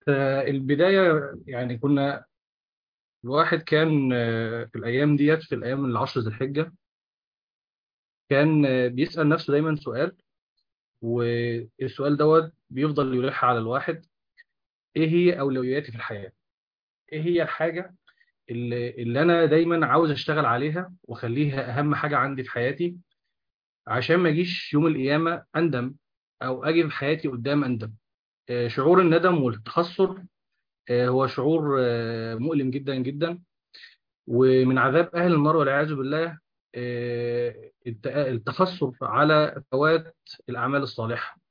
فالبداية يعني كنا الواحد كان آه، في الأيام ديت في الأيام العشر ذي الحجة كان آه، بيسأل نفسه دايما سؤال والسؤال دوت بيفضل يلح على الواحد إيه هي أولوياتي في الحياة؟ إيه هي الحاجة اللي, اللي أنا دايما عاوز أشتغل عليها وأخليها أهم حاجة عندي في حياتي عشان ما أجيش يوم القيامة أندم أو أجي في حياتي قدام أندم آه، شعور الندم والتخسر آه، هو شعور آه، مؤلم جدا جدا ومن عذاب أهل النار والعياذ بالله آه، الت- التخسر على فوات الأعمال الصالحة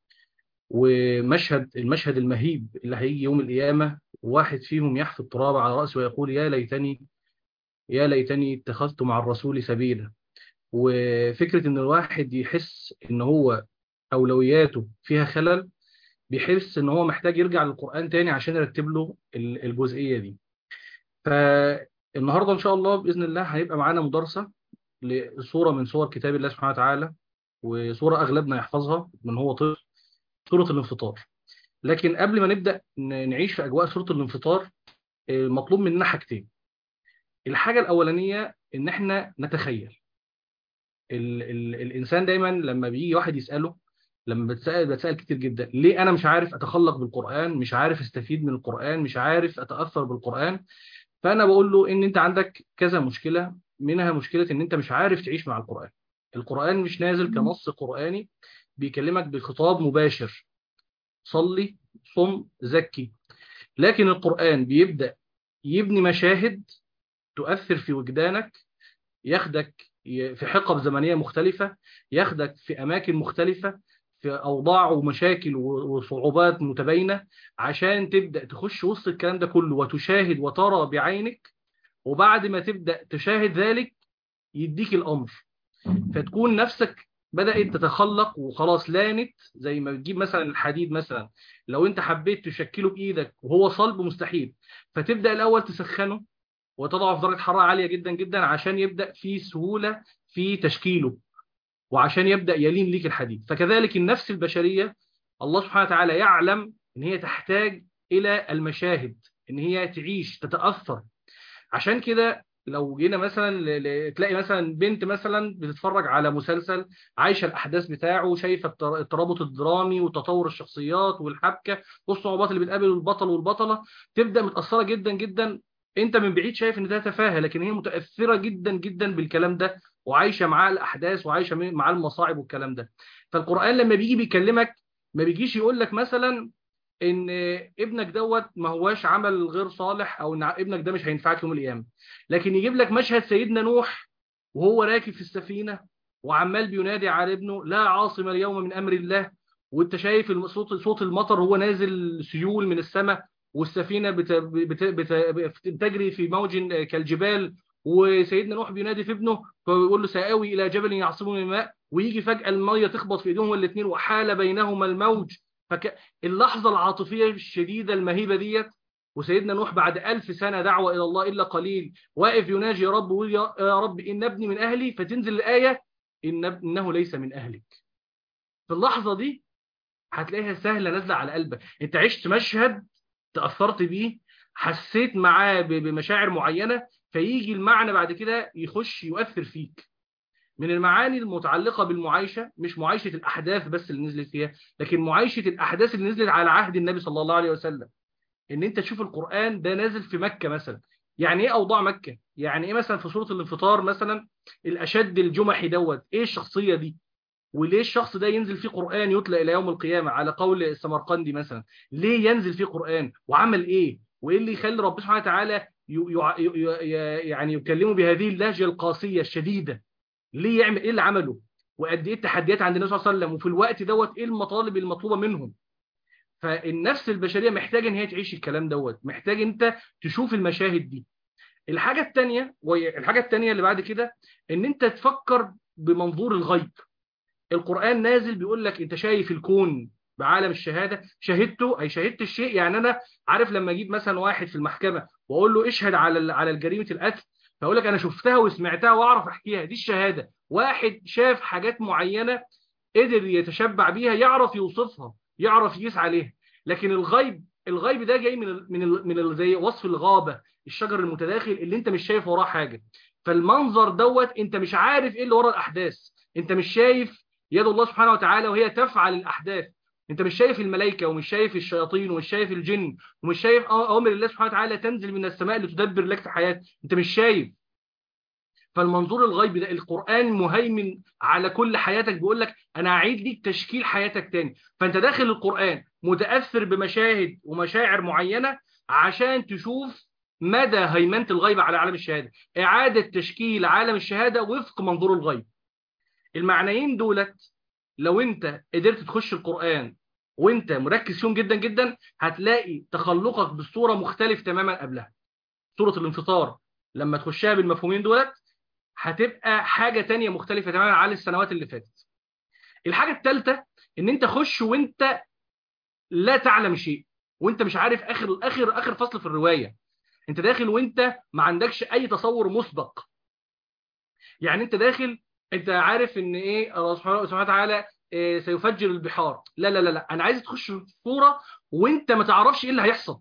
ومشهد المشهد المهيب اللي هيجي يوم القيامة واحد فيهم يحفي التراب على رأسه ويقول يا ليتني يا ليتني اتخذت مع الرسول سبيلا وفكرة إن الواحد يحس إن هو أولوياته فيها خلل بيحس إن هو محتاج يرجع للقرآن تاني عشان يرتب له ال- الجزئية دي فالنهارده ان شاء الله باذن الله هيبقى معانا مدرسه لصوره من صور كتاب الله سبحانه وتعالى وصوره اغلبنا يحفظها من هو طفل سوره الانفطار لكن قبل ما نبدا ن- نعيش في اجواء سوره الانفطار آه، مطلوب مننا حاجتين الحاجه الاولانيه ان احنا نتخيل ال ال الانسان دايما لما بيجي واحد يساله لما بتسال بتسال كتير جدا ليه انا مش عارف اتخلق بالقران مش عارف استفيد من القران مش عارف اتاثر بالقران فانا بقول له ان انت عندك كذا مشكله منها مشكله ان انت مش عارف تعيش مع القران القران مش نازل كنص قراني بيكلمك بخطاب مباشر صلي صم زكي لكن القران بيبدا يبني مشاهد تؤثر في وجدانك ياخدك ي- في حقب زمنيه مختلفه ياخدك في اماكن مختلفه في اوضاع ومشاكل و- وصعوبات متباينه عشان تبدا تخش وسط الكلام ده كله وتشاهد وترى بعينك وبعد ما تبدا تشاهد ذلك يديك الامر فتكون نفسك بدات تتخلق وخلاص لانت زي ما بتجيب مثلا الحديد مثلا لو انت حبيت تشكله بايدك وهو صلب مستحيل فتبدا الاول تسخنه وتضعه في درجه حراره عاليه جدا جدا عشان يبدا في سهوله في تشكيله وعشان يبدا يلين ليك الحديد فكذلك النفس البشريه الله سبحانه وتعالى يعلم ان هي تحتاج الى المشاهد ان هي تعيش تتاثر عشان كده لو جينا مثلا ل- ل- تلاقي مثلا بنت مثلا بتتفرج على مسلسل عايشه الاحداث بتاعه شايفه التر- الترابط الدرامي وتطور الشخصيات والحبكه والصعوبات اللي بتقابل البطل والبطله تبدا متاثره جدا جدا انت من بعيد شايف ان ده تفاهه لكن هي متاثره جدا جدا بالكلام ده وعايشه معاه الاحداث وعايشه معاه المصاعب والكلام ده فالقران لما بيجي بيكلمك ما بيجيش يقول لك مثلا ان ابنك دوت ما هواش عمل غير صالح او ان ابنك ده مش هينفعك يوم القيامه لكن يجيب لك مشهد سيدنا نوح وهو راكب في السفينه وعمال بينادي على ابنه لا عاصم اليوم من امر الله وانت شايف الم- صوت صوت المطر وهو نازل سيول من السماء والسفينه بت... بت... بت... بتجري في موج كالجبال وسيدنا نوح بينادي في ابنه فبيقول له سآوي الى جبل يعصمني من الماء ويجي فجاه الميه تخبط في ايديهم الاثنين وحال بينهما الموج فك... اللحظه العاطفيه الشديده المهيبه ديت وسيدنا نوح بعد ألف سنة دعوة إلى الله إلا قليل واقف يناجي يا رب ويقول يا يا رب إن ابني من أهلي فتنزل الآية إن إنه ليس من أهلك في اللحظة دي هتلاقيها سهلة نازلة على قلبك أنت عشت مشهد تأثرت بيه حسيت معاه ب- بمشاعر معينة فيجي المعنى بعد كده يخش يؤثر فيك من المعاني المتعلقة بالمعايشة مش معايشة الأحداث بس اللي نزلت فيها لكن معايشة الأحداث اللي نزلت على عهد النبي صلى الله عليه وسلم ان انت تشوف القرآن ده نازل في مكة مثلا يعني ايه اوضاع مكة يعني ايه مثلا في سورة الانفطار مثلا الاشد الجمحي دوت ايه الشخصية دي وليه الشخص ده ينزل فيه قرآن يتلى الى يوم القيامة على قول السمرقندي مثلا ليه ينزل فيه قرآن وعمل ايه وايه اللي يخلي ربنا سبحانه وتعالى ي- يع- ي- ي- يعني يكلمه بهذه اللهجة القاسية الشديدة ليه يعمل ايه اللي عمله وقد ايه التحديات عند النبي صلى الله عليه وسلم وفي الوقت دوت ايه المطالب المطلوبة منهم فالنفس البشريه محتاجه ان هي تعيش الكلام دوت محتاج انت تشوف المشاهد دي الحاجه الثانيه وهي الحاجه الثانيه اللي بعد كده ان انت تفكر بمنظور الغيب القران نازل بيقول لك انت شايف الكون بعالم الشهاده شهدته اي شهدت الشيء يعني انا عارف لما اجيب مثلا واحد في المحكمه واقول له اشهد على ال- على جريمه القتل فاقول لك انا شفتها وسمعتها واعرف احكيها دي الشهاده واحد شاف حاجات معينه قدر يتشبع بيها يعرف يوصفها يعرف يقيس عليها لكن الغيب الغيب ده جاي من ال من ال من ال زي وصف الغابه الشجر المتداخل اللي انت مش شايف وراه حاجه فالمنظر دوت انت مش عارف ايه اللي ورا الاحداث انت مش شايف يد الله سبحانه وتعالى وهي تفعل الاحداث انت مش شايف الملائكه ومش شايف الشياطين ومش شايف الجن ومش شايف اوامر الله سبحانه وتعالى تنزل من السماء لتدبر لك في حياتك انت مش شايف فالمنظور الغيبي ده القرآن مهيمن على كل حياتك بيقول لك أنا هعيد ليك تشكيل حياتك تاني فأنت داخل القرآن متأثر بمشاهد ومشاعر معينة عشان تشوف مدى هيمنة الغيب على عالم الشهادة إعادة تشكيل عالم الشهادة وفق منظور الغيب المعنيين دولت لو أنت قدرت تخش القرآن وانت مركز فيهم جدا جدا هتلاقي تخلقك بالصورة مختلف تماما قبلها صورة الانفطار لما تخشها بالمفهومين دولت هتبقى حاجة تانية مختلفة تماما عن السنوات اللي فاتت الحاجة الثالثة ان انت خش وانت لا تعلم شيء وانت مش عارف اخر اخر اخر فصل في الرواية انت داخل وانت ما عندكش اي تصور مسبق يعني انت داخل انت عارف ان ايه الله سبحانه وتعالى إيه سيفجر البحار لا لا لا لا انا عايز تخش صورة وانت ما تعرفش ايه اللي هيحصل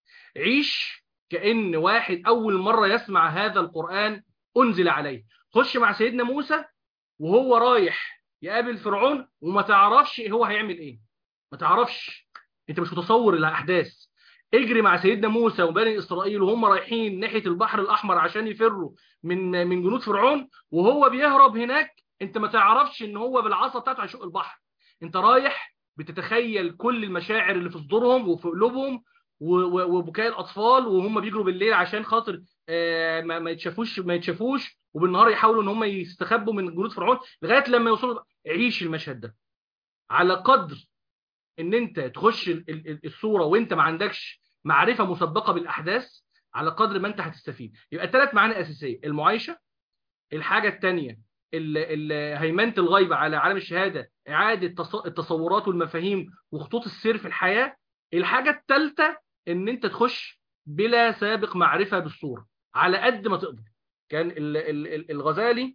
عيش كأن واحد اول مرة يسمع هذا القرآن أنزل عليه خش مع سيدنا موسى وهو رايح يقابل فرعون وما تعرفش هو هيعمل ايه ما تعرفش انت مش متصور الاحداث اجري مع سيدنا موسى وبني اسرائيل وهم رايحين ناحيه البحر الاحمر عشان يفروا من من جنود فرعون وهو بيهرب هناك انت ما تعرفش ان هو بالعصا بتاعته هيشق البحر انت رايح بتتخيل كل المشاعر اللي في صدورهم وفي قلوبهم وبكاء الاطفال وهم بيجروا بالليل عشان خاطر ما يتشافوش ما يتشافوش وبالنهار يحاولوا ان هم يستخبوا من جنود فرعون لغايه لما يوصلوا عيش المشهد ده على قدر ان انت تخش الصوره وانت ما عندكش معرفه مسبقه بالاحداث على قدر ما انت هتستفيد يبقى ثلاث معاني اساسيه المعايشه الحاجه الثانيه هيمنه الغيب على عالم الشهاده اعاده التصورات والمفاهيم وخطوط السير في الحياه الحاجه الثالثه ان انت تخش بلا سابق معرفه بالصوره على قد ما تقدر كان الغزالي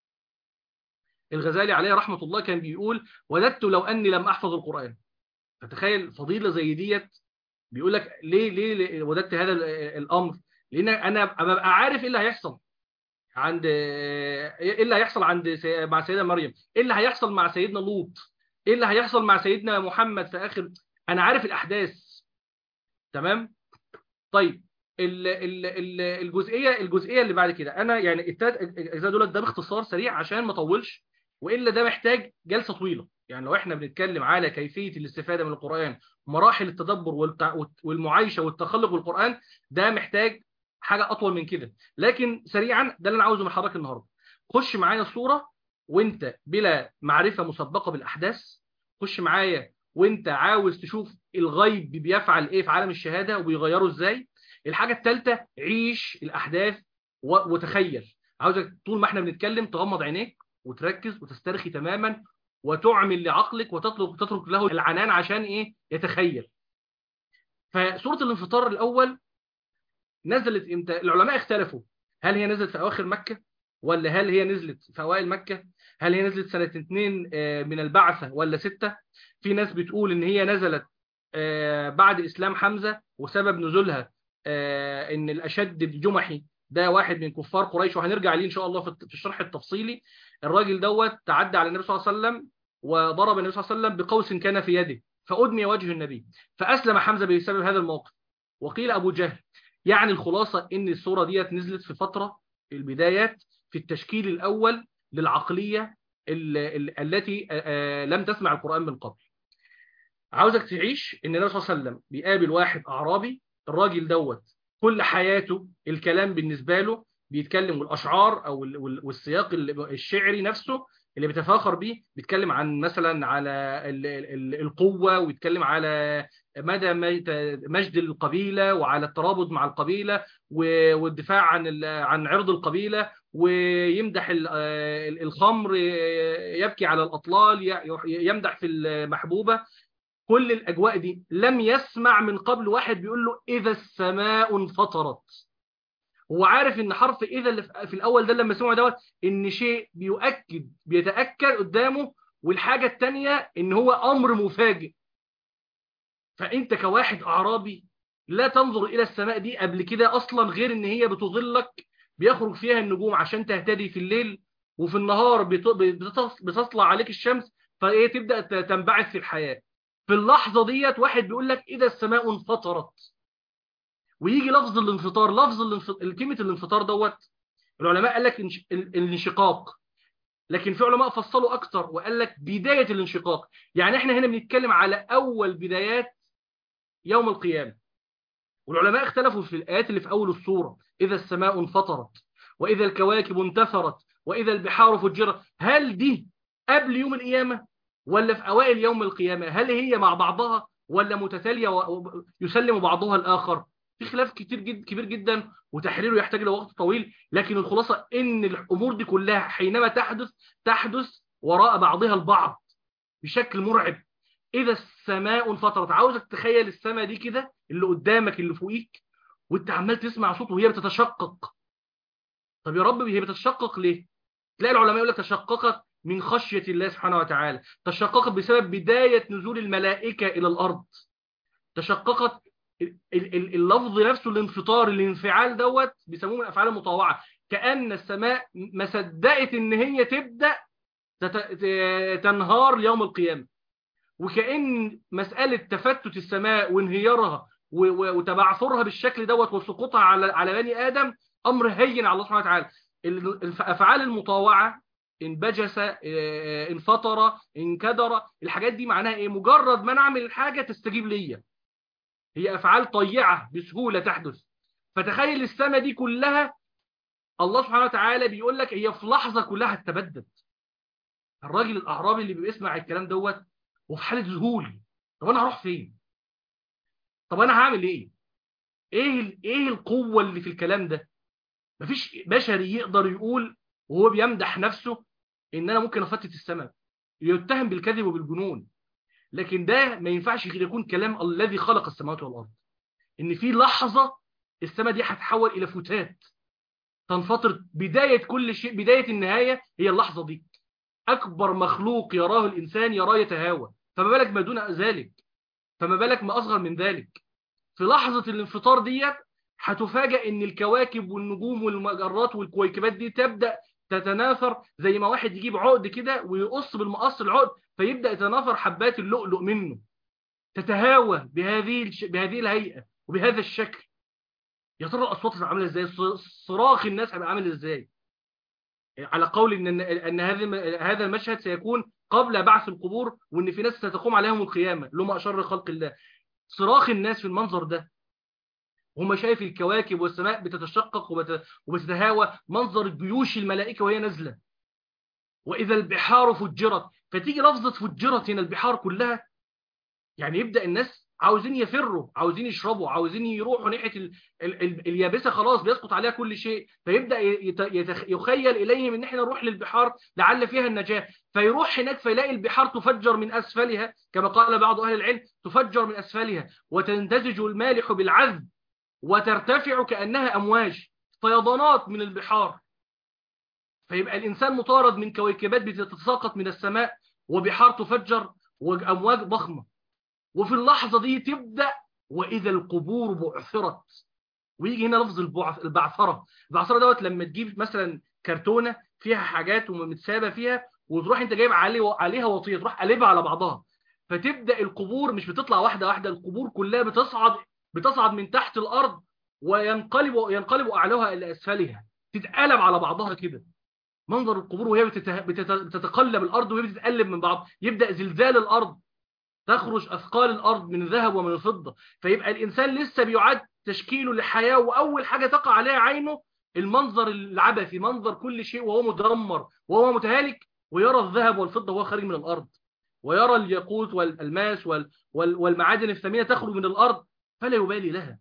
الغزالي عليه رحمه الله كان بيقول وددت لو اني لم احفظ القران فتخيل فضيله زي ديت بيقول لك ليه ليه وددت هذا الامر لان انا ببقى عارف ايه اللي هيحصل عند ايه اللي هيحصل عند مع سيدنا مريم ايه اللي هيحصل مع سيدنا لوط ايه اللي هيحصل مع سيدنا محمد في اخر انا عارف الاحداث تمام طيب ال ال ال الجزئيه الجزئيه اللي بعد كده انا يعني الثلاث اجزاء دول ده باختصار سريع عشان ما اطولش والا ده محتاج جلسه طويله يعني لو احنا بنتكلم على كيفيه الاستفاده من القران مراحل التدبر والمعايشه والتخلق بالقران ده محتاج حاجه اطول من كده لكن سريعا ده اللي انا عاوزه من حضرتك النهارده خش معايا الصوره وانت بلا معرفه مسبقه بالاحداث خش معايا وانت عاوز تشوف الغيب بيفعل ايه في عالم الشهاده وبيغيره ازاي الحاجه الثالثه عيش الاحداث وتخيل عاوزك طول ما احنا بنتكلم تغمض عينيك وتركز وتسترخي تماما وتعمل لعقلك وتترك تترك له العنان عشان ايه يتخيل فسوره الانفطار الاول نزلت امتى العلماء اختلفوا هل هي نزلت في اواخر مكه ولا هل هي نزلت في اوائل مكه هل هي نزلت سنه 2 من البعثه ولا 6 في ناس بتقول ان هي نزلت بعد اسلام حمزه وسبب نزولها ان الاشد الجمحي ده واحد من كفار قريش وهنرجع ليه ان شاء الله في الشرح التفصيلي الراجل دوت تعدى على النبي صلى الله عليه وسلم وضرب النبي صلى الله عليه وسلم بقوس كان في يده فأدمي وجه النبي فأسلم حمزة بسبب هذا الموقف وقيل أبو جهل يعني الخلاصة إن الصورة ديت نزلت في فترة البدايات في التشكيل الأول للعقلية التي لم تسمع القرآن من قبل عاوزك تعيش إن النبي صلى الله عليه وسلم بيقابل واحد أعرابي الراجل دوت كل حياته الكلام بالنسبة له بيتكلم والاشعار او والسياق الشعري نفسه اللي بيتفاخر بيه بيتكلم عن مثلا على القوه ويتكلم على مدى مجد القبيله وعلى الترابط مع القبيله والدفاع عن عن عرض القبيله ويمدح الخمر يبكي على الاطلال يمدح في المحبوبه كل الاجواء دي لم يسمع من قبل واحد بيقول له اذا السماء انفطرت هو عارف ان حرف اذا اللي في الاول ده لما سمعه دوت ان شيء بيؤكد بيتاكد قدامه والحاجه الثانيه ان هو امر مفاجئ فانت كواحد اعرابي لا تنظر الى السماء دي قبل كده اصلا غير ان هي بتظلك بيخرج فيها النجوم عشان تهتدي في الليل وفي النهار بتطلع عليك الشمس فايه تبدا تنبعث في الحياه في اللحظه ديت واحد بيقول لك اذا السماء انفطرت ويجي لفظ الانفطار لفظ الانفطار كلمه الانفطار دوت العلماء قال لك الانشقاق لكن في علماء فصلوا اكتر وقال لك بدايه الانشقاق يعني احنا هنا بنتكلم على اول بدايات يوم القيامه والعلماء اختلفوا في الايات اللي في اول السوره اذا السماء انفطرت واذا الكواكب انتثرت واذا البحار فجرت هل دي قبل يوم القيامه ولا في اوائل يوم القيامه هل هي مع بعضها ولا متتاليه ويسلم بعضها الاخر في خلاف كتير جد كبير جدا وتحريره يحتاج لوقت طويل لكن الخلاصة ان الامور دي كلها حينما تحدث تحدث وراء بعضها البعض بشكل مرعب اذا السماء انفطرت عاوزك تتخيل السماء دي كده اللي قدامك اللي فوقيك وانت عمال تسمع صوت وهي بتتشقق طب يا رب هي بتتشقق ليه تلاقي العلماء يقول لك تشققت من خشية الله سبحانه وتعالى تشققت بسبب بداية نزول الملائكة إلى الأرض تشققت اللفظ نفسه الانفطار الانفعال دوت بيسموه من الافعال المطوعه كان السماء ما صدقت ان هي تبدا تنهار يوم القيامه وكان مساله تفتت السماء وانهيارها وتبعثرها بالشكل دوت وسقوطها على على بني ادم امر هين على الله سبحانه وتعالى الافعال المطوعه انبجس انفطر انكدر الحاجات دي معناها ايه مجرد ما نعمل الحاجه تستجيب ليا هي أفعال طيعة بسهولة تحدث فتخيل السماء دي كلها الله سبحانه وتعالى بيقول لك هي في لحظة كلها هتتبدد الراجل الأعرابي اللي بيسمع الكلام دوت وفي حالة ذهول طب أنا هروح فين طب أنا هعمل إيه إيه إيه القوة اللي في الكلام ده مفيش بشري يقدر يقول وهو بيمدح نفسه إن أنا ممكن أفتت السماء يتهم بالكذب وبالجنون لكن ده ما ينفعش يكون كلام الذي خلق السماوات والارض ان في لحظه السماء دي هتتحول الى فتات تنفطر بدايه كل شيء بدايه النهايه هي اللحظه دي اكبر مخلوق يراه الانسان يراه يتهاوى فما بالك ما دون ذلك فما بالك ما اصغر من ذلك في لحظه الانفطار ديت هتفاجئ ان الكواكب والنجوم والمجرات والكويكبات دي تبدا تتناثر زي ما واحد يجيب عقد كده ويقص بالمقص العقد فيبدأ يتناثر حبات اللؤلؤ منه تتهاوى بهذه الش... بهذه الهيئة وبهذا الشكل يا ترى الأصوات هتبقى عاملة ازاي صراخ الناس هيبقى عامل ازاي على قول ان ان هذا هذا المشهد سيكون قبل بعث القبور وان في ناس ستقوم عليهم القيامه اللي هم اشر خلق الله صراخ الناس في المنظر ده وهم شايف الكواكب والسماء بتتشقق وبت... وبتتهاوى منظر جيوش الملائكه وهي نازله واذا البحار فجرت فتيجي لفظة فجرت هنا البحار كلها يعني يبدأ الناس عاوزين يفروا عاوزين يشربوا عاوزين يروحوا ناحية ال ال ال اليابسة خلاص بيسقط عليها كل شيء فيبدأ يخيل إليهم إن احنا نروح للبحار لعل فيها النجاة فيروح هناك فيلاقي البحار تفجر من أسفلها كما قال بعض أهل العلم تفجر من أسفلها وتندزج المالح بالعذب وترتفع كأنها أمواج فيضانات من البحار فيبقى الإنسان مطارد من كويكبات بتتساقط من السماء وبحار تفجر وأمواج ضخمة وفي اللحظة دي تبدأ وإذا القبور بعثرت ويجي هنا لفظ البعث البعثرة البعثرة دوت لما تجيب مثلا كرتونة فيها حاجات ومتسابة فيها وتروح انت جايب عليه عليها وطيه تروح قلبها على بعضها فتبدا القبور مش بتطلع واحده واحده القبور كلها بتصعد بتصعد من تحت الارض وينقلب ينقلب اعلاها الى اسفلها تتقلب على بعضها كده منظر القبور وهي بتتقلب الارض وهي بتتقلب من بعض يبدا زلزال الارض تخرج اثقال الارض من الذهب ومن الفضه فيبقى الانسان لسه بيعاد تشكيله للحياه واول حاجه تقع عليها عينه المنظر العبثي منظر كل شيء وهو مدمر وهو متهالك ويرى الذهب والفضه وهو خارج من الارض ويرى الياقوت والالماس والمعادن الثمينه تخرج من الارض فلا يبالي لها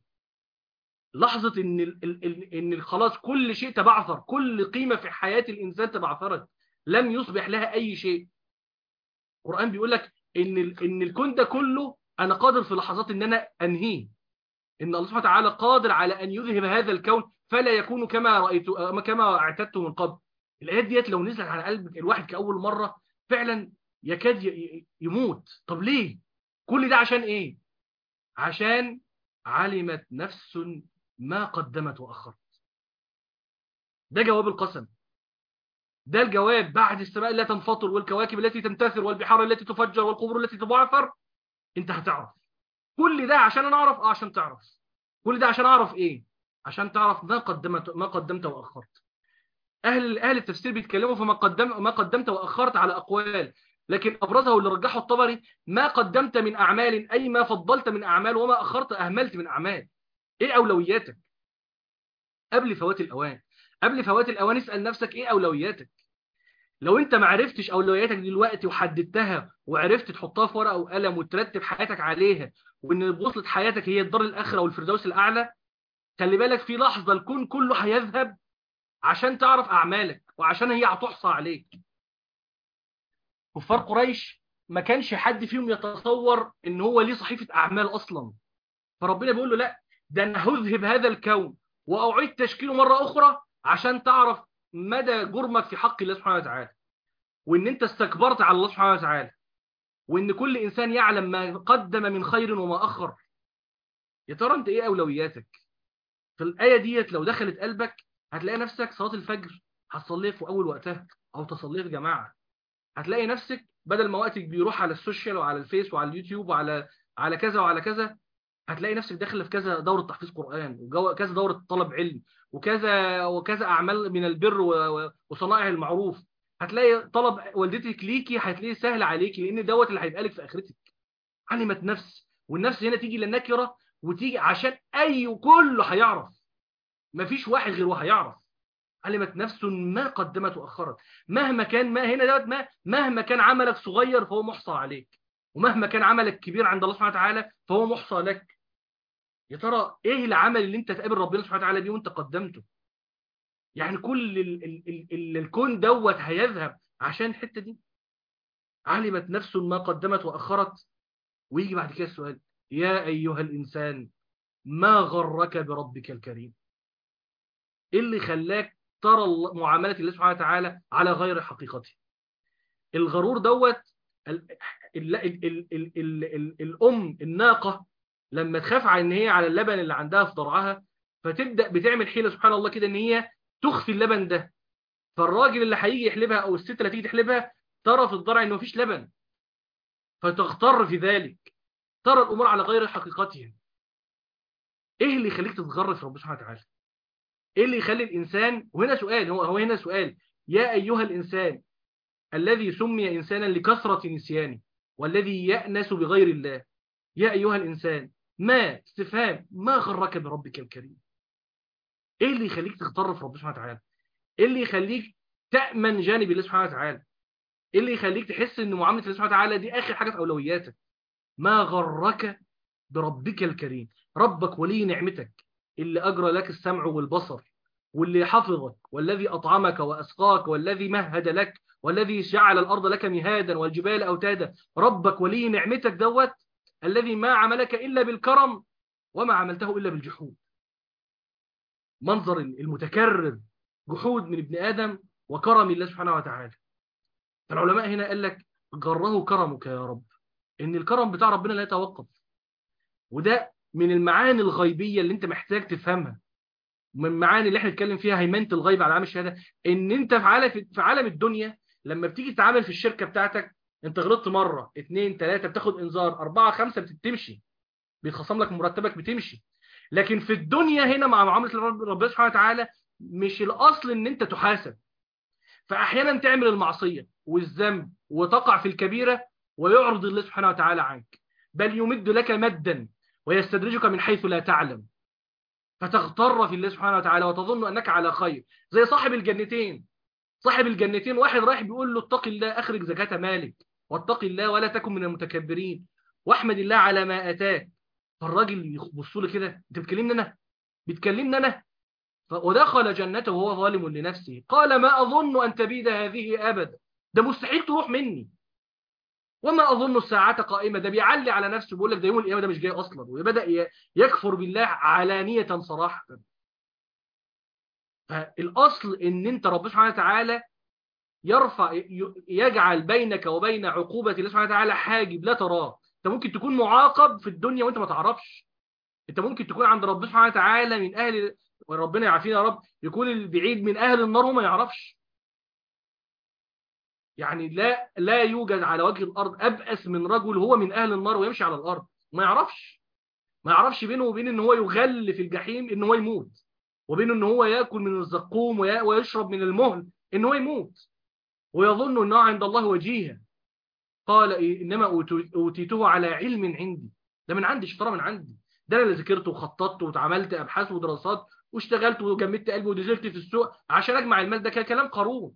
لحظة ان ال ال ان خلاص كل شيء تبعثر كل قيمة في حياة الانسان تبعثرت لم يصبح لها اي شيء القرآن بيقول لك ان ان الكون ده كله انا قادر في لحظات ان انا انهيه ان الله سبحانه وتعالى قادر على ان يذهب هذا الكون فلا يكون كما رأيت كما اعتدته من قبل الايات ديت لو نزلت على قلب الواحد كاول مرة فعلا يكاد يموت طب ليه كل ده عشان ايه عشان علمت نفس ما قدمت وأخرت ده جواب القسم ده الجواب بعد السماء لا تنفطر والكواكب التي تنتثر والبحار التي تفجر والقبور التي تبعثر انت هتعرف كل ده عشان انا اعرف اه عشان تعرف كل ده عشان اعرف ايه عشان تعرف ما قدمت ما قدمت واخرت اهل اهل التفسير بيتكلموا فما قدم ما قدمت واخرت على اقوال لكن ابرزه اللي رجحه الطبري ما قدمت من اعمال اي ما فضلت من اعمال وما اخرت اهملت من اعمال ايه اولوياتك قبل فوات الاوان قبل فوات الاوان اسال نفسك ايه اولوياتك لو انت ما عرفتش اولوياتك دلوقتي وحددتها وعرفت تحطها في ورقه وقلم وترتب حياتك عليها وان بوصله حياتك هي الدار الاخره والفردوس الاعلى خلي بالك في لحظه الكون كله هيذهب عشان تعرف اعمالك وعشان هي هتحصى عليك كفار قريش ما كانش حد فيهم يتصور ان هو ليه صحيفه اعمال اصلا فربنا بيقول له لا ده انا هذهب هذا الكون واعيد تشكيله مره اخرى عشان تعرف مدى جرمك في حق الله سبحانه وتعالى وان انت استكبرت على الله سبحانه وتعالى وان كل انسان يعلم ما قدم من خير وما اخر يا ترى انت ايه اولوياتك في الايه ديت لو دخلت قلبك هتلاقي نفسك صلاه الفجر هتصليها في اول وقتها او تصليها في جماعه هتلاقي نفسك بدل ما وقتك بيروح على السوشيال وعلى الفيس وعلى اليوتيوب وعلى على كذا وعلى كذا هتلاقي نفسك داخله في كذا دوره تحفيظ قران وكذا دوره طلب علم وكذا وكذا اعمال من البر وصنائع المعروف هتلاقي طلب والدتك ليكي هتلاقيه سهل عليكي لان دوت اللي هيبقى لك في اخرتك علمت نفس والنفس هنا تيجي للنكره وتيجي عشان اي كله هيعرف مفيش واحد غير وهيعرف علمت نفس ما قدمت واخرت مهما كان ما هنا دوت ما مهما كان عملك صغير فهو محصى عليك ومهما كان عملك كبير عند الله سبحانه وتعالى فهو محصى لك يا ترى ايه العمل اللي انت تقابل ربنا سبحانه وتعالى بيه وانت قدمته يعني كل ال ال ال ال الكون دوت هيذهب عشان الحته دي علمت نفس ما قدمت واخرت ويجي بعد كده السؤال يا ايها الانسان ما غرك بربك الكريم ايه اللي خلاك ترى معامله الله سبحانه وتعالى على غير حقيقته الغرور دوت ال ال ال ال ال ال ال الام الناقه لما تخاف عن ان هي على اللبن اللي عندها في ضرعها فتبدا بتعمل حيله سبحان الله كده ان هي تخفي اللبن ده فالراجل اللي هيجي يحلبها او الست اللي هتيجي تحلبها ترى في الضرع انه مفيش لبن فتغتر في ذلك ترى الامور على غير حقيقتها ايه اللي يخليك تتغر في ربنا سبحانه وتعالى ايه اللي يخلي الانسان وهنا سؤال هو هو هنا سؤال يا ايها الانسان الذي سمي انسانا لكثره نسيانه والذي يأنس بغير الله يا ايها الانسان ما استفهام ما غرك بربك الكريم ايه اللي يخليك تغتر في ربنا سبحانه وتعالى ايه اللي يخليك تأمن جانب الله سبحانه وتعالى ايه اللي يخليك تحس ان معامله الله سبحانه وتعالى دي اخر حاجه في اولوياتك ما غرك بربك الكريم ربك ولي نعمتك اللي اجرى لك السمع والبصر واللي حفظك والذي اطعمك واسقاك والذي مهد لك والذي جعل الارض لك مهادا والجبال اوتادا ربك ولي نعمتك دوت الذي ما عملك الا بالكرم وما عملته الا بالجحود منظر المتكرر جحود من ابن ادم وكرم الله سبحانه وتعالى فالعلماء هنا قال لك جره كرمك يا رب ان الكرم بتاع ربنا لا يتوقف وده من المعاني الغيبيه اللي انت محتاج تفهمها من المعاني اللي احنا نتكلم فيها هيمنه الغيب على عالم الشهاده ان انت في عالم في عالم الدنيا لما بتيجي تتعامل في الشركه بتاعتك انت غلطت مره اثنين ثلاثه بتاخد انذار اربعه خمسه بتمشي بيتخصم لك مرتبك بتمشي لكن في الدنيا هنا مع معامله ربنا سبحانه وتعالى مش الاصل ان انت تحاسب فاحيانا تعمل المعصيه والذنب وتقع في الكبيره ويعرض الله سبحانه وتعالى عنك بل يمد لك مدا ويستدرجك من حيث لا تعلم فتغتر في الله سبحانه وتعالى وتظن انك على خير زي صاحب الجنتين صاحب الجنتين واحد رايح بيقول له اتق الله اخرج زكاه مالك واتق الله ولا تكن من المتكبرين واحمد الله على ما اتاك فالراجل يبص له كده انت بتكلمني انا بتكلمني انا ودخل جنته وهو ظالم لنفسه قال ما اظن ان تبيد هذه ابدا ده مستحيل تروح مني وما اظن الساعه قائمه ده بيعلي على نفسه بيقول لك ده يوم القيامه ده مش جاي اصلا وبدا يكفر بالله علانيه صراحه فالاصل ان انت ربنا سبحانه وتعالى يرفع يجعل بينك وبين عقوبه الله سبحانه وتعالى حاجب لا تراه انت ممكن تكون معاقب في الدنيا وانت ما تعرفش انت ممكن تكون عند ربنا سبحانه وتعالى من اهل وربنا يعافينا يا رب يكون البعيد من اهل النار وما يعرفش يعني لا لا يوجد على وجه الارض ابأس من رجل هو من اهل النار ويمشي على الارض ما يعرفش ما يعرفش بينه وبين ان هو يغل في الجحيم ان هو يموت وبين ان هو ياكل من الزقوم ويشرب من المهل ان هو يموت ويظن انه عند الله وجيها قال إيه انما اوتيته على علم عندي ده من عندي اشترى من عندي ده انا اللي ذاكرت وخططت وعملت ابحاث ودراسات واشتغلت وجمدت قلبي ونزلت في السوق عشان اجمع المال ده كان كلام قارون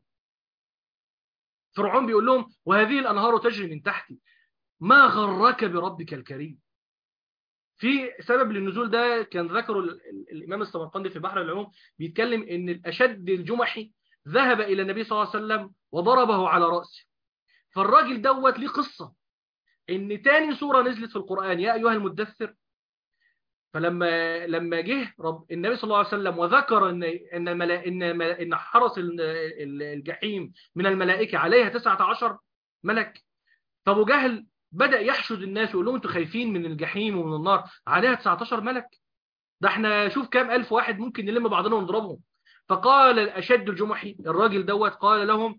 فرعون بيقول لهم وهذه الانهار تجري من تحتي ما غرك بربك الكريم في سبب للنزول ده كان ذكره الامام السمرقندي في بحر العلوم بيتكلم ان الاشد الجمحي ذهب الى النبي صلى الله عليه وسلم وضربه على راسه فالراجل دوت ليه قصه ان تاني سوره نزلت في القران يا ايها المدثر فلما لما جه رب النبي صلى الله عليه وسلم وذكر ان ان ملا ان ان حرس الجحيم من الملائكه عليها 19 ملك فابو جهل بدا يحشد الناس ويقول لهم انتوا خايفين من الجحيم ومن النار عليها 19 ملك ده احنا شوف كام الف واحد ممكن نلم بعضنا ونضربهم فقال الاشد الجمحي الراجل دوت قال لهم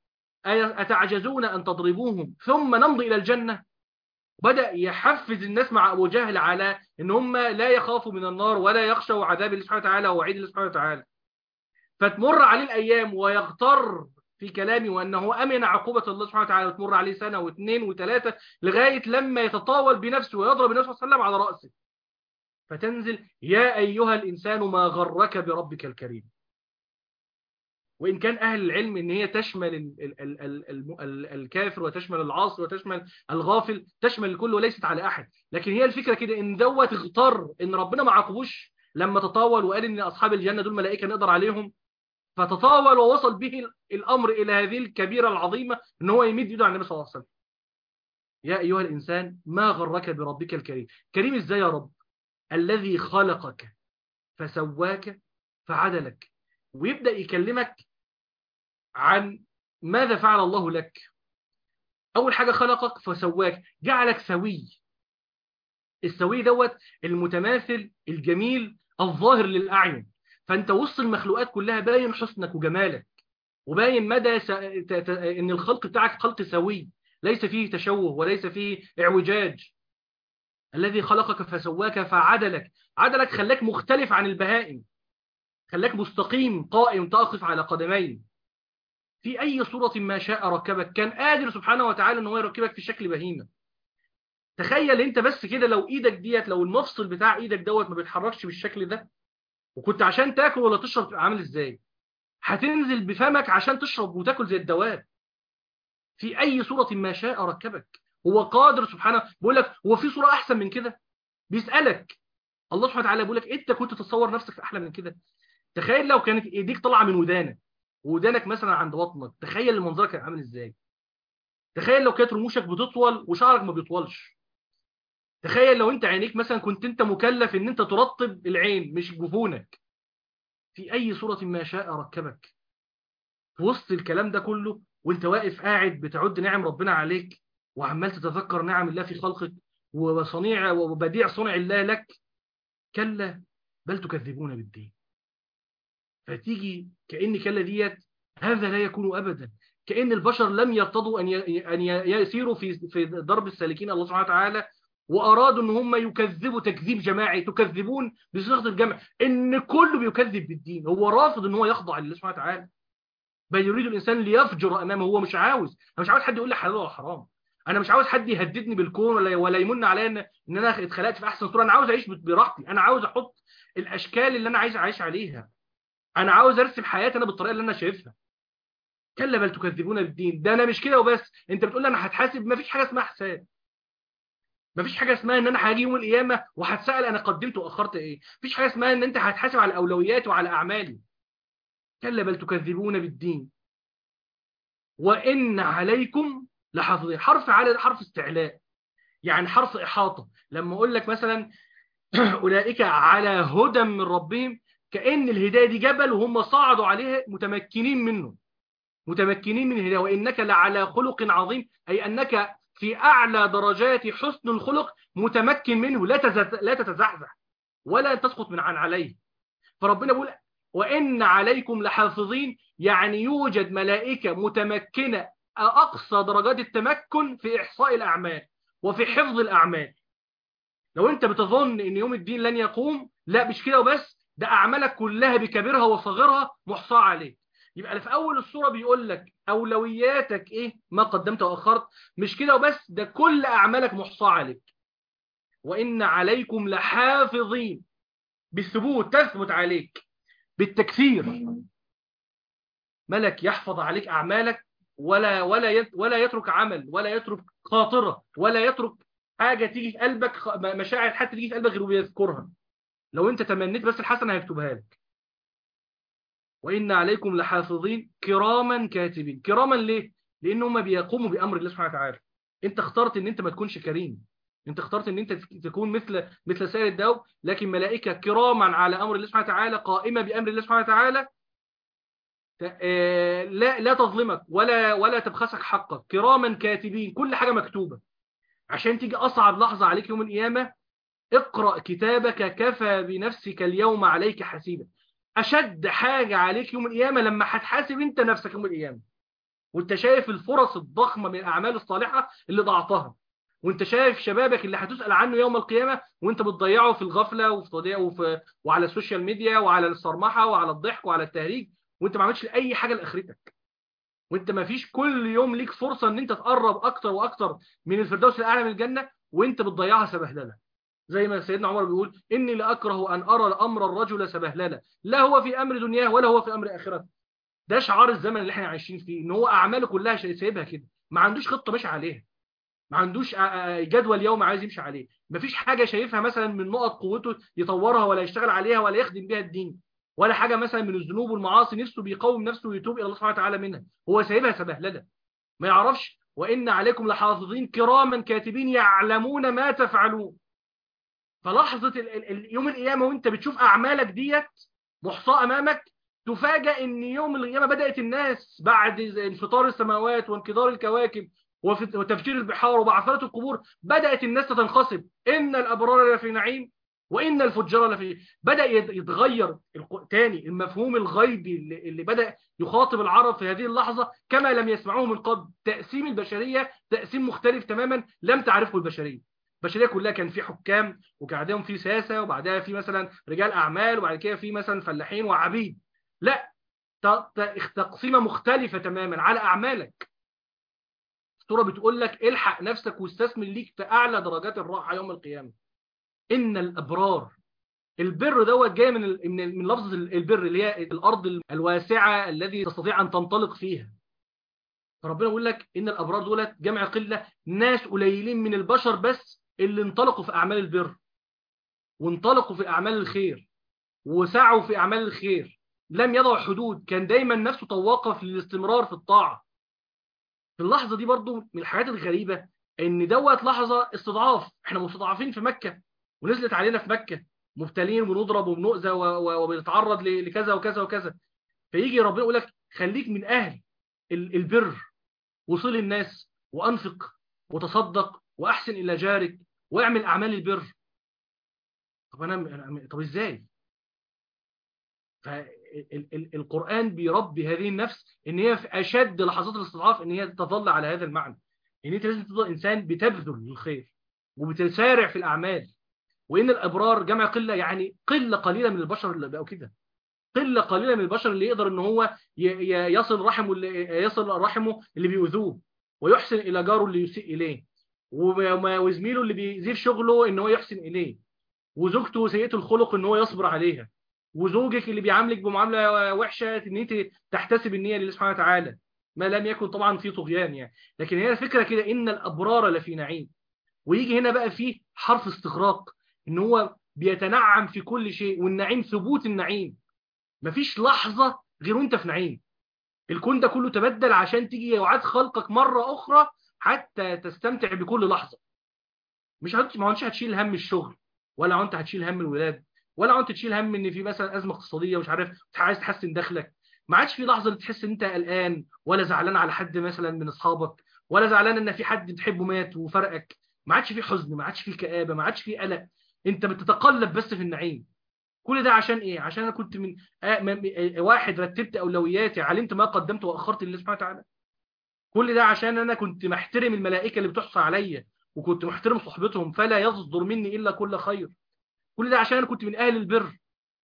اتعجزون ان تضربوهم ثم نمضي الى الجنه بدأ يحفز الناس مع أبو جهل على إن هم لا يخافوا من النار ولا يخشوا عذاب الله سبحانه وتعالى ووعيد الله سبحانه وتعالى فتمر عليه الأيام ويغتر في كلامه وأنه أمن عقوبة الله سبحانه وتعالى وتمر عليه سنة واثنين وثلاثة لغاية لما يتطاول بنفسه ويضرب النبي صلى الله عليه وسلم على رأسه فتنزل يا أيها الإنسان ما غرك بربك الكريم وإن كان أهل العلم إن هي تشمل ال ال ال ال ال الكافر وتشمل العاصي وتشمل الغافل تشمل الكل وليست على أحد لكن هي الفكرة كده إن دوت اغتر إن ربنا ما عاقبوش لما تطاول وقال إن أصحاب الجنة دول ملائكة نقدر عليهم فتطاول ووصل به الأمر إلى هذه الكبيرة العظيمة إن هو يمد يده على النبي صلى الله عليه وسلم يا أيها الإنسان ما غرك بربك الكريم كريم إزاي يا رب الذي خلقك فسواك فعدلك ويبدأ يكلمك عن ماذا فعل الله لك أول حاجة خلقك فسواك جعلك سوي السوي دوت المتماثل الجميل الظاهر للأعين فأنت وسط المخلوقات كلها باين حسنك وجمالك وباين مدى س... ت... ت... ان الخلق بتاعك خلق سوي ليس فيه تشوه وليس فيه اعوجاج الذي خلقك فسواك فعدلك عدلك خلاك مختلف عن البهائم خلاك مستقيم قائم تقف على قدمين في أي صورة ما شاء ركبك كان قادر سبحانه وتعالى ان هو يركبك في شكل بهيمة تخيل انت بس كده لو ايدك ديت لو المفصل بتاع ايدك دوت ما بيتحركش بالشكل ده وكنت عشان تاكل ولا تشرب تبقى عامل ازاي هتنزل بفمك عشان تشرب وتاكل زي الدواب في اي صورة ما شاء ركبك هو قادر سبحانه بيقول لك هو في صورة احسن من كده بيسألك الله سبحانه وتعالى بيقول لك انت كنت تتصور نفسك في احلى من كده تخيل لو كانت ايديك طالعه من ودانك ودانك مثلا عند بطنك تخيل المنظر كان عامل ازاي تخيل لو كانت رموشك بتطول وشعرك ما بيطولش تخيل لو انت عينيك مثلا كنت انت مكلف ان انت ترطب العين مش جفونك في اي صورة ما شاء ركبك في وسط الكلام ده كله وانت واقف قاعد بتعد نعم ربنا عليك وعمال تتذكر نعم الله في خلقك وصنيع وبديع صنع الله لك كلا بل تكذبون بالدين فتيجي كأن كلا ديت هذا لا يكون أبدا كأن البشر لم يرتضوا أن أن يسيروا في في ضرب السالكين الله سبحانه وتعالى وأرادوا أن هم يكذبوا تكذيب جماعي تكذبون بصيغة الجمع إن كله بيكذب بالدين هو رافض أن هو يخضع لله سبحانه وتعالى بل يريد الإنسان ليفجر أمامه هو مش عاوز أنا مش عاوز حد يقول لي حلال ولا حرام أنا مش عاوز حد يهددني بالكون ولا ولا يمن عليا إن, إن أنا اتخلقت في أحسن صورة أنا عاوز أعيش براحتي أنا عاوز أحط الأشكال اللي أنا عايز أعيش عليها انا عاوز ارسم حياتي انا بالطريقه اللي انا شايفها كلا بل تكذبون بالدين ده انا مش كده وبس انت بتقول لي انا هتحاسب مفيش حاجه اسمها حساب مفيش حاجه اسمها ان انا هاجي يوم القيامه وهتسال انا قدمت واخرت ايه مفيش حاجه اسمها ان انت هتحاسب على اولوياتي وعلى اعمالي كلا بل تكذبون بالدين وان عليكم لحافظين حرف على حرف استعلاء يعني حرف احاطه لما اقول لك مثلا اولئك على هدى من ربهم كأن الهداية دي جبل وهم صعدوا عليه متمكنين منه متمكنين من الهداية وإنك لعلى خلق عظيم أي أنك في اعلى درجات حسن الخلق متمكن منه لا لا تتزحزح ولا تسقط من عن عليه فربنا بيقول وان عليكم لحافظين يعني يوجد ملائكه متمكنه اقصى درجات التمكن في احصاء الاعمال وفي حفظ الاعمال لو انت بتظن ان يوم الدين لن يقوم لا مش كده وبس ده اعمالك كلها بكبيرها وصغيرها محصاه عليك يبقى في اول الصوره بيقول لك اولوياتك ايه ما قدمت واخرت مش كده وبس ده كل اعمالك محصاه عليك وان عليكم لحافظين بالثبوت تثبت عليك بالتكثير ملك يحفظ عليك اعمالك ولا ولا ولا يترك عمل ولا يترك خاطره ولا يترك حاجه تيجي في قلبك مشاعر حتى تيجي في قلبك غير بيذكرها لو انت تمنيت بس الحسنه هيكتبها لك وان عليكم لحافظين كراما كاتبين كراما ليه لان هم بيقوموا بامر الله سبحانه وتعالى انت اخترت ان انت ما تكونش كريم انت اخترت ان انت تكون مثل مثل سائر الدواب لكن ملائكه كراما على امر الله سبحانه وتعالى قائمه بامر الله سبحانه وتعالى لا لا تظلمك ولا ولا تبخسك حقك كراما كاتبين كل حاجه مكتوبه عشان تيجي اصعب لحظه عليك يوم القيامه اقرا كتابك كفى بنفسك اليوم عليك حسيبا اشد حاجه عليك يوم القيامه لما هتحاسب انت نفسك يوم القيامه وانت شايف الفرص الضخمه من الاعمال الصالحه اللي ضعتها وانت شايف شبابك اللي هتسال عنه يوم القيامه وانت بتضيعه في الغفله وفي تضييع وفي وعلى السوشيال ميديا وعلى الصرمحه وعلى الضحك وعلى التهريج وانت ما عملتش اي حاجه لاخرتك وانت ما فيش كل يوم ليك فرصه ان انت تقرب اكتر واكتر من الفردوس الاعلى من الجنه وانت بتضيعها سبهلله زي ما سيدنا عمر بيقول اني لاكره ان ارى الامر الرجل سبهلله لا هو في امر دنياه ولا هو في امر اخرته ده شعار الزمن اللي احنا عايشين فيه ان هو اعماله كلها سايبها كده ما عندوش خطه ماشي عليها ما عندوش جدول يوم عايز يمشي عليه ما فيش حاجه شايفها مثلا من نقط قوته يطورها ولا يشتغل عليها ولا يخدم بيها الدين ولا حاجه مثلا من الذنوب والمعاصي نفسه بيقوم نفسه ويتوب الى الله سبحانه وتعالى منها هو سايبها سبهلله ما يعرفش وان عليكم لحافظين كراما كاتبين يعلمون ما تفعلون فلحظه يوم القيامه وانت بتشوف اعمالك ديت محصاه امامك تفاجأ ان يوم القيامه بدات الناس بعد انفطار السماوات وانكدار الكواكب وتفجير البحار وبعثرة القبور بدأت الناس تنقسم إن الأبرار لفي نعيم وإن الفجار لفي بدأ يتغير تاني المفهوم الغيبي اللي, اللي بدأ يخاطب العرب في هذه اللحظة كما لم يسمعوه من قبل تقسيم البشرية تقسيم مختلف تماما لم تعرفه البشرية البشرية كلها كان في حكام وكان عندهم في ساسة وبعدها في مثلا رجال أعمال وبعد كده في مثلا فلاحين وعبيد لا تقسيمة مختلفة تماما على أعمالك السورة بتقول لك الحق نفسك واستثمر ليك في أعلى درجات الراحة يوم القيامة إن الأبرار البر دوت جاي من من من لفظ البر اللي هي الأرض الواسعة الذي تستطيع أن تنطلق فيها فربنا بيقول لك إن الأبرار دولت جمع قلة ناس قليلين من البشر بس اللي انطلقوا في أعمال البر وانطلقوا في أعمال الخير وسعوا في أعمال الخير لم يضعوا حدود كان دايما نفسه طواقة للاستمرار في الطاعة في اللحظة دي برضو من الحاجات الغريبة ان دوت لحظة استضعاف احنا مستضعفين في مكة ونزلت علينا في مكة مبتلين وبنضرب وبنؤذى وبنتعرض لكذا وكذا وكذا فيجي ربنا يقول لك خليك من اهل البر وصل الناس وانفق وتصدق واحسن الى جارك واعمل اعمال البر طب انا طب ازاي فالقرآن بيربي هذه النفس ان هي في اشد لحظات الاستضعاف ان هي تظل على هذا المعنى ان انت لازم تفضل انسان بتبذل للخير وبتسارع في الاعمال وان الابرار جمع قله يعني قله قليله من البشر اللي بقوا كده قله قليله من البشر اللي يقدر ان هو يصل رحمه اللي يصل رحمه اللي بيؤذوه ويحسن الى جاره اللي يسيء اليه وزميله اللي بيزيد شغله ان هو يحسن اليه وزوجته سيئه الخلق ان هو يصبر عليها وزوجك اللي بيعاملك بمعامله وحشه ان انت تحتسب النيه لله سبحانه وتعالى ما لم يكن طبعا في طغيان يعني لكن هي الفكره كده ان الابرار لفي نعيم ويجي هنا بقى فيه حرف استغراق ان هو بيتنعم في كل شيء والنعيم ثبوت النعيم مفيش لحظه غير وانت في نعيم الكون ده كله تبدل عشان تيجي يعاد خلقك مره اخرى حتى تستمتع بكل لحظه مش هت... ما انت هتشيل هم الشغل ولا انت هتشيل هم الولاد ولا انت تشيل هم ان في مثلا ازمه اقتصاديه مش عارف عايز تحسن دخلك ما عادش في لحظه تحس ان انت قلقان ولا زعلان على حد مثلا من اصحابك ولا زعلان ان في حد بتحبه مات وفرقك ما عادش فيه حزن ما عادش فيه كآبة ما عادش فيه قلق انت بتتقلب بس في النعيم كل ده عشان ايه عشان انا كنت من آه م- م- واحد رتبت اولوياتي علمت ما قدمت واخرت لله سبحانه وتعالى كل ده عشان انا كنت محترم الملائكه اللي بتحصى عليا وكنت محترم صحبتهم فلا يصدر مني الا كل خير كل ده عشان انا كنت من اهل البر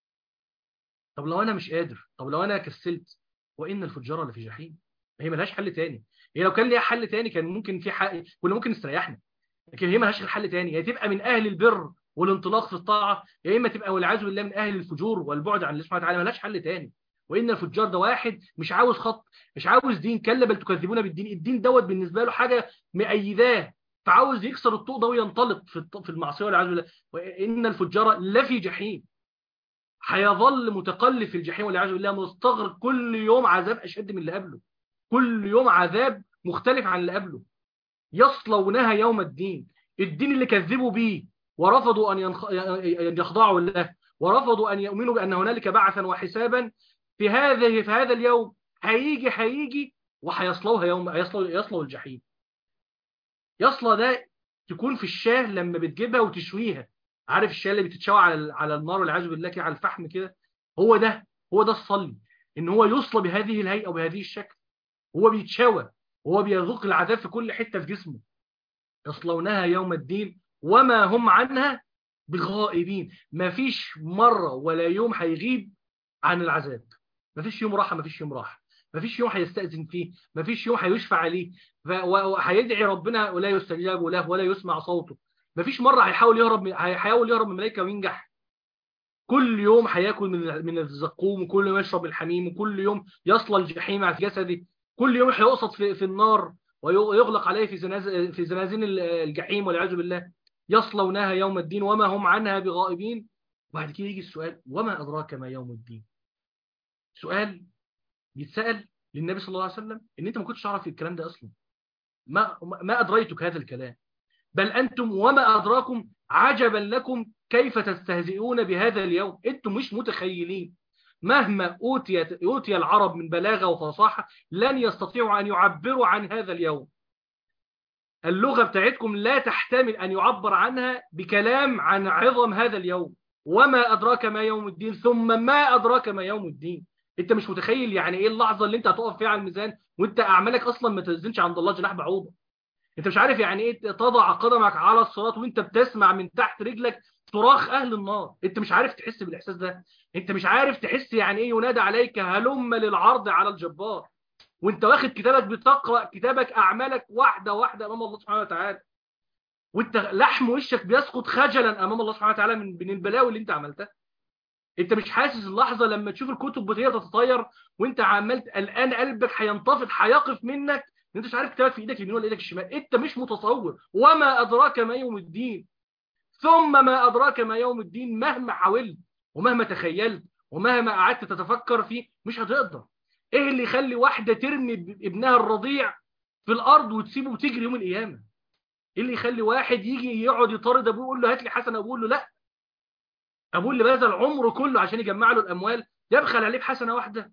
طب لو انا مش قادر طب لو انا كسلت وان الفجار لفي جحيم هي ملهاش حل تاني هي لو كان ليها حل تاني كان ممكن في حق كنا ممكن نستريحنا لكن هي ملهاش غير حل تاني هي تبقى من اهل البر والانطلاق في الطاعه يا اما تبقى والعياذ بالله من اهل الفجور والبعد عن الله سبحانه وتعالى ملهاش حل تاني وان الفجار ده واحد مش عاوز خط مش عاوز دين كلا بل تكذبون بالدين الدين دوت بالنسبه له حاجه مأيداه فعاوز يكسر الطوق ده وينطلق في الط- في المعصيه والعياذ بالله وان الفجار لفي جحيم هيظل متقلب في الجحيم والعياذ بالله مستغرق كل يوم عذاب اشد من اللي قبله كل يوم عذاب مختلف عن اللي قبله يصلونها يوم الدين الدين اللي كذبوا بيه ورفضوا ان ينخ... أن يخضعوا له ورفضوا ان يؤمنوا بان هنالك بعثا وحسابا في هذه في هذا اليوم هيجي هيجي وهيصلوها يوم هيصلوا يصلوا الجحيم يصلى ده تكون في الشاه لما بتجيبها وتشويها عارف الشاه اللي بتتشوى على ال- على النار والعياذ بالله كده على الفحم كده هو ده هو ده الصلي ان هو يصلى بهذه الهيئه وبهذه الشكل هو بيتشوى وهو بيذوق العذاب في كل حته في جسمه يصلونها يوم الدين وما هم عنها بغائبين ما فيش مره ولا يوم هيغيب عن العذاب ما فيش يوم راحه ما فيش يوم راحه ما فيش يوم هيستأذن فيه ما فيش يوم هيشفع عليه ف- و- وهيدعي ربنا ولا يستجاب له ولا يسمع صوته ما فيش مره هيحاول يهرب من هيحاول يهرب من الملائكه وينجح كل يوم هياكل من من الزقوم وكل يوم يشرب الحميم وكل يوم يصلى الجحيم على جسده كل يوم هيقصد في, في النار ويغلق عليه في زناز في زنازين الجحيم والعياذ بالله يصلونها يوم الدين وما هم عنها بغائبين وبعد كده يجي السؤال وما أدراك ما يوم الدين سؤال بيتسأل للنبي صلى الله عليه وسلم ان انت ما كنتش تعرف الكلام ده اصلا ما ما ادريتك هذا الكلام بل انتم وما ادراكم عجبا لكم كيف تستهزئون بهذا اليوم انتم مش متخيلين مهما اوتي اوتي العرب من بلاغه وفصاحه لن يستطيعوا ان يعبروا عن هذا اليوم اللغه بتاعتكم لا تحتمل ان يعبر عنها بكلام عن عظم هذا اليوم وما ادراك ما يوم الدين ثم ما ادراك ما يوم الدين انت مش متخيل يعني ايه اللحظه اللي انت هتقف فيها على الميزان وانت اعمالك اصلا ما تزنش عند الله جناح بعوضه انت مش عارف يعني ايه تضع قدمك على الصراط وانت بتسمع من تحت رجلك صراخ اهل النار انت مش عارف تحس بالاحساس ده انت مش عارف تحس يعني ايه ينادى عليك هلم للعرض على الجبار وانت واخد كتابك بتقرا كتابك اعمالك واحده واحده امام الله سبحانه وتعالى وانت لحم وشك بيسقط خجلا امام الله سبحانه وتعالى من من البلاوي اللي انت عملتها انت مش حاسس اللحظه لما تشوف الكتب وهي تتطاير وانت عمال الان قلبك هينتفض هيقف منك انت مش عارف كتابك في ايدك اليمين ولا ايدك الشمال انت مش متصور وما ادراك ما يوم الدين ثم ما ادراك ما يوم الدين مهما حاولت ومهما تخيلت ومهما قعدت تتفكر فيه مش هتقدر ايه اللي يخلي واحده ترمي ابنها الرضيع في الارض وتسيبه وتجري يوم القيامه ايه اللي يخلي واحد يجي يقعد يطارد ابوه يقول له هات لي حسنه ابوه له لا ابوه اللي بذل عمره كله عشان يجمع له الاموال يبخل عليه بحسنه واحده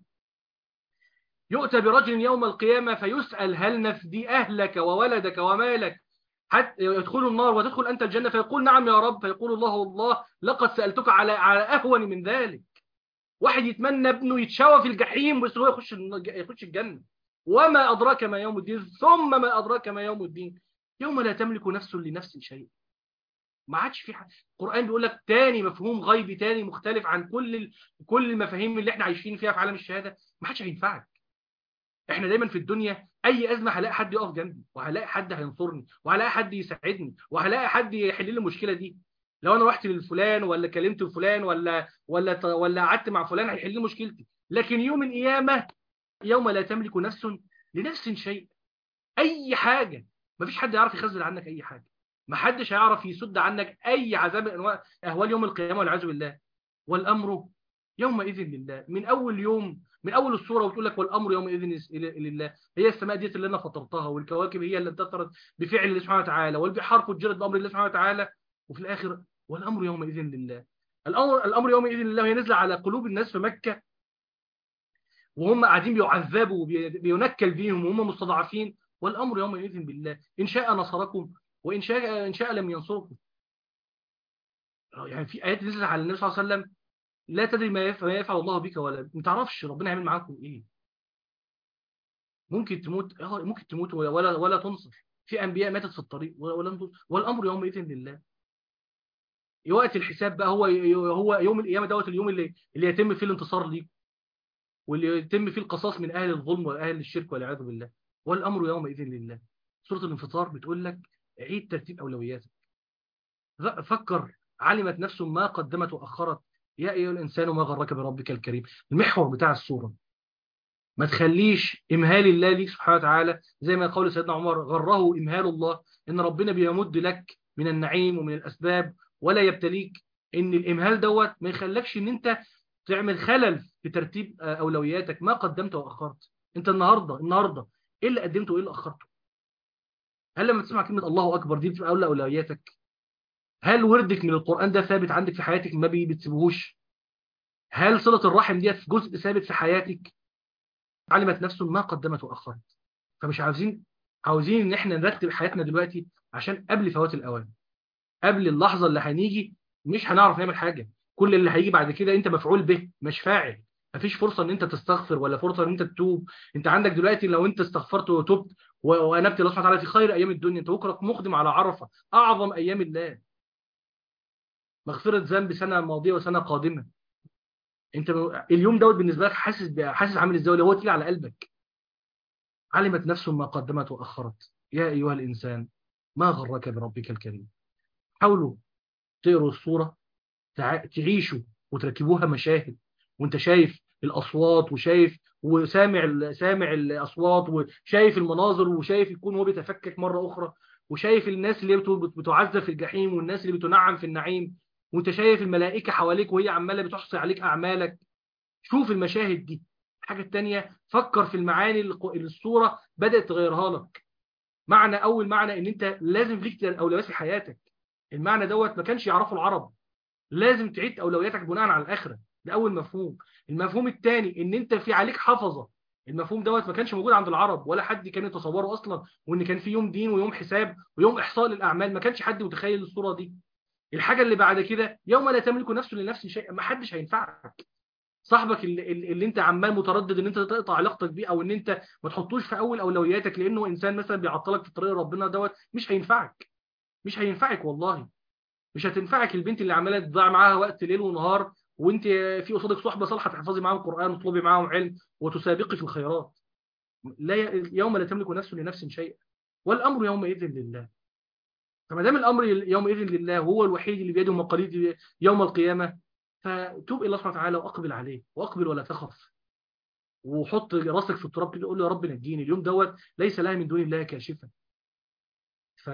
يؤتى برجل يوم القيامه فيسال هل نفدي اهلك وولدك ومالك حتى يدخلوا النار وتدخل انت الجنه فيقول نعم يا رب فيقول الله والله لقد سالتك على على اهون من ذلك واحد يتمنى ابنه يتشوى في الجحيم بس هو يخش يخش الجنه وما ادراك ما يوم الدين ثم ما ادراك ما يوم الدين يوم لا تملك نفس لنفس شيء ما عادش في حاجة. القرآن بيقول لك تاني مفهوم غيبي تاني مختلف عن كل ال... كل المفاهيم اللي احنا عايشين فيها في عالم الشهادة ما حدش هينفعك احنا دايما في الدنيا اي ازمه هلاقي حد يقف جنبي وهلاقي حد هينصرني وهلاقي حد يساعدني وهلاقي حد يحل لي المشكله دي لو انا رحت لفلان ولا كلمت فلان ولا ولا ولا قعدت مع فلان هيحل لي مشكلتي لكن يوم القيامه يوم لا تملك نفس لنفس شيء اي حاجه مفيش حد يعرف يخزن عنك اي حاجه ما حدش هيعرف يسد عنك اي عذاب انواع اهوال يوم القيامه والعياذ بالله والامر يومئذ لله من اول يوم من اول الصوره وتقول لك والامر يومئذ لله هي السماء ديت اللي انا فطرتها والكواكب هي اللي انتصرت بفعل الله سبحانه وتعالى والبحار فجرت بامر الله سبحانه وتعالى وفي الاخر والامر يومئذ لله الامر الامر يومئذ لله وهي نازله على قلوب الناس في مكه وهم قاعدين بيعذبوا وبينكل بيهم وهم مستضعفين والامر يومئذ بالله ان شاء نصركم وان شاء ان شاء لم ينصركم يعني في ايات نزلت على النبي صلى الله عليه وسلم لا تدري ما يفعل, ما يفعل الله بك ولا ما تعرفش ربنا يعمل معاكم ايه ممكن تموت ممكن تموت ولا ولا تنصر في انبياء ماتت في الطريق ولا والامر يومئذ لله وقت الحساب بقى هو هو يوم القيامه دوت اليوم اللي اللي يتم فيه الانتصار ليك واللي يتم فيه القصاص من اهل الظلم واهل الشرك والعياذ بالله والامر يومئذ لله سوره الانفطار بتقول لك عيد ترتيب اولوياتك فكر علمت نفس ما قدمت واخرت يا ايها الانسان ما غرك بربك الكريم المحور بتاع السوره ما تخليش امهال الله ليك سبحانه وتعالى زي ما قال سيدنا عمر غره امهال الله ان ربنا بيمد لك من النعيم ومن الاسباب ولا يبتليك ان الامهال دوت ما يخلكش ان انت تعمل خلل في ترتيب اولوياتك ما قدمت واخرت انت النهارده النهارده ايه اللي قدمته وايه اللي اخرته هل لما تسمع كلمه الله اكبر دي بتبقى اولى اولوياتك هل وردك من القران ده ثابت عندك في حياتك ما بتسيبهوش هل صله الرحم ديت جزء ثابت في حياتك علمت نفسه ما قدمت واخرت فمش عاوزين عاوزين ان احنا نرتب حياتنا دلوقتي عشان قبل فوات الاوان قبل اللحظه اللي هنيجي مش هنعرف نعمل حاجه كل اللي هيجي بعد كده انت مفعول به مش فاعل مفيش فرصه ان انت تستغفر ولا فرصه ان انت تتوب انت عندك دلوقتي لو انت استغفرت وتوبت وانبت الله سبحانه وتعالى في خير ايام الدنيا انت بكره مقدم على عرفه اعظم ايام الله مغفره ذنب سنه ماضيه وسنه قادمه انت اليوم دوت بالنسبه لك حاسس حاسس عامل ازاي اللي هو تقيل على قلبك علمت نفس ما قدمت واخرت يا ايها الانسان ما غرك بربك الكريم حاولوا تقروا الصوره تعيشوا وتركبوها مشاهد وانت شايف الاصوات وشايف وسامع سامع الاصوات وشايف المناظر وشايف يكون هو بيتفكك مره اخرى وشايف الناس اللي بتعذب في الجحيم والناس اللي بتنعم في النعيم وانت شايف الملائكه حواليك وهي عماله بتحصي عليك اعمالك شوف المشاهد دي الحاجه الثانيه فكر في المعاني اللي الصوره بدات تغيرها لك معنى اول معنى ان انت لازم ليك اولويات في حياتك المعنى دوت ما كانش يعرفه العرب لازم تعيد اولوياتك بناء على الاخره ده اول مفهوم المفهوم الثاني ان انت في عليك حفظه المفهوم دوت ما كانش موجود عند العرب ولا حد كان يتصوره اصلا وان كان في يوم دين ويوم حساب ويوم احصاء للاعمال ما كانش حد متخيل الصوره دي الحاجه اللي بعد كده يوم لا تملك نفس لنفس شيء ما حدش هينفعك صاحبك اللي, اللي انت عمال متردد ان انت تقطع علاقتك بيه او ان انت ما تحطوش في اول اولوياتك لانه انسان مثلا بيعطلك في طريق ربنا دوت مش هينفعك مش هينفعك والله مش هتنفعك البنت اللي عماله تضيع معاها وقت ليل ونهار وانت في قصادك صحبه صالحه تحفظي معاهم القران وتطلبي معاهم علم وتسابقي في الخيرات لا يوم لا تملك نفس لنفس شيئا والامر يومئذ لله فما دام الامر يومئذ لله وهو الوحيد اللي بيده مقاليد يوم القيامه فتوب الى الله سبحانه وتعالى واقبل عليه واقبل ولا تخف وحط راسك في التراب كده قول له يا رب نجيني اليوم دوت ليس لها من دون الله كاشفه ف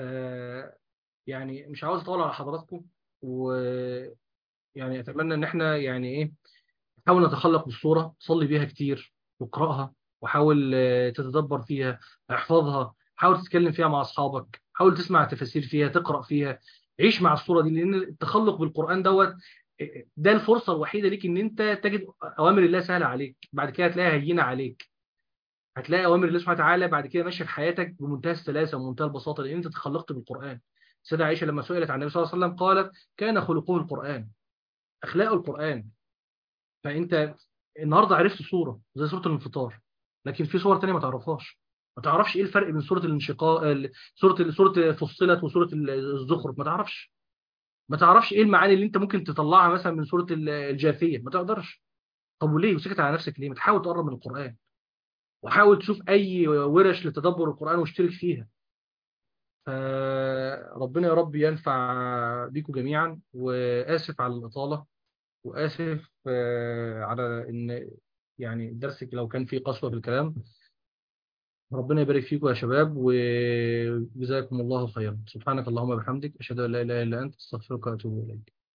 يعني مش عاوز اطول على حضراتكم و يعني اتمنى ان احنا يعني ايه نحاول نتخلق بالصوره صلي بيها كتير واقراها وحاول تتدبر فيها احفظها حاول تتكلم فيها مع اصحابك حاول تسمع تفاسير فيها تقرا فيها عيش مع الصوره دي لان التخلق بالقران دوت ده الفرصه الوحيده ليك ان انت تجد اوامر الله سهله عليك بعد كده هتلاقيها هينه عليك هتلاقي اوامر الله سبحانه وتعالى بعد كده ماشيه في حياتك بمنتهى السلاسه ومنتهى البساطه لان انت تخلقت بالقران سيدة عائشه لما سئلت عن النبي صلى الله عليه وسلم قالت كان خلقه القران اخلاق القران فانت النهارده عرفت صوره زي سوره الانفطار لكن في صور ثانيه ما تعرفهاش ما تعرفش ايه الفرق بين سوره الانشقاق سوره سوره فصلت وسوره الزخرف ما تعرفش ما تعرفش ايه المعاني اللي انت ممكن تطلعها مثلا من سوره الجاثيه ما تقدرش طب وليه وسكت على نفسك ليه ما تحاول تقرب من القران وحاول تشوف اي ورش لتدبر القران واشترك فيها فربنا يا رب ينفع بيكم جميعا واسف على الاطاله واسف على ان يعني الدرس لو كان فيه قسوه في الكلام ربنا يبارك فيكم يا شباب وجزاكم الله خيرا سبحانك اللهم وبحمدك اشهد ان لا اله الا انت استغفرك واتوب اليك